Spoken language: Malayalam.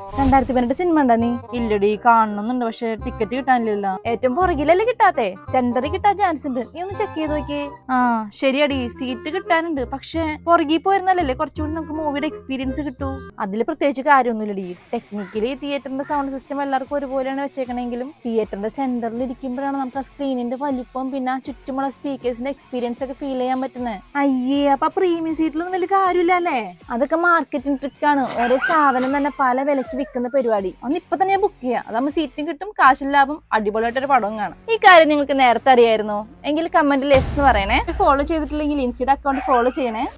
രണ്ടായിരത്തി പതിനെട്ട് സിനിമ ഉണ്ടാ നീ ഇല്ലടി കാണണമെന്നുണ്ട് പക്ഷെ ടിക്കറ്റ് കിട്ടാനില്ലല്ലോ ഏറ്റവും പുറകിലല്ലേ കിട്ടാത്തെ സെന്ററിൽ കിട്ടാൻ ചാൻസ് ഉണ്ട് നീ ഒന്ന് ചെക്ക് ചെയ്ത് നോക്കിയേ ആ ശരിയടി സീറ്റ് കിട്ടാനുണ്ട് പക്ഷെ പുറകിൽ പോയിരുന്നല്ലേ കുറച്ചുകൂടി നമുക്ക് മൂവിയുടെ എക്സ്പീരിയൻസ് കിട്ടൂ അതിൽ പ്രത്യേകിച്ച് കാര്യമൊന്നുമില്ലടി ടെക്നിക്കലി തിയേറ്ററിന്റെ സൗണ്ട് സിസ്റ്റം എല്ലാവർക്കും ഒരുപോലെയാണ് വെച്ചേക്കണെങ്കിലും തിയേറ്ററിന്റെ സെന്ററിൽ ഇരിക്കുമ്പോഴാണ് നമുക്ക് ആ സ്ക്രീനിന്റെ വലിപ്പം പിന്നെ ആ ചുറ്റുമുള്ള സ്പീക്കേഴ്സിന്റെ എക്സ്പീരിയൻസ് ഒക്കെ ഫീൽ ചെയ്യാൻ പറ്റുന്നത് അയ്യേ അപ്പൊ പ്രീമിയം സീറ്റിലൊന്നും വലിയ കാര്യമില്ല അല്ലേ അതൊക്കെ മാർക്കറ്റിംഗ് ട്രിക്കാണ് ഓരോ സ്ഥാപനം തന്നെ പല വിലക്ക് വിൽക്കുന്ന പരിപാടി ഒന്ന് ഇപ്പൊ തന്നെ ബുക്ക് ചെയ്യാം അതാകുമ്പോൾ സീറ്റും കിട്ടും കാശിൽ ലാഭം അടിപൊളിയായിട്ടൊരു പടവും കാണാം ഈ കാര്യം നിങ്ങൾക്ക് നേരത്തെ അറിയായിരുന്നോ എങ്കിൽ കമന്റിൽ എസ് എന്ന് പറയണേ ഫോളോ ചെയ്തിട്ടില്ലെങ്കിൽ ഇൻസ്റ്റയുടെ അക്കൗണ്ട് ഫോളോ ചെയ്യണേ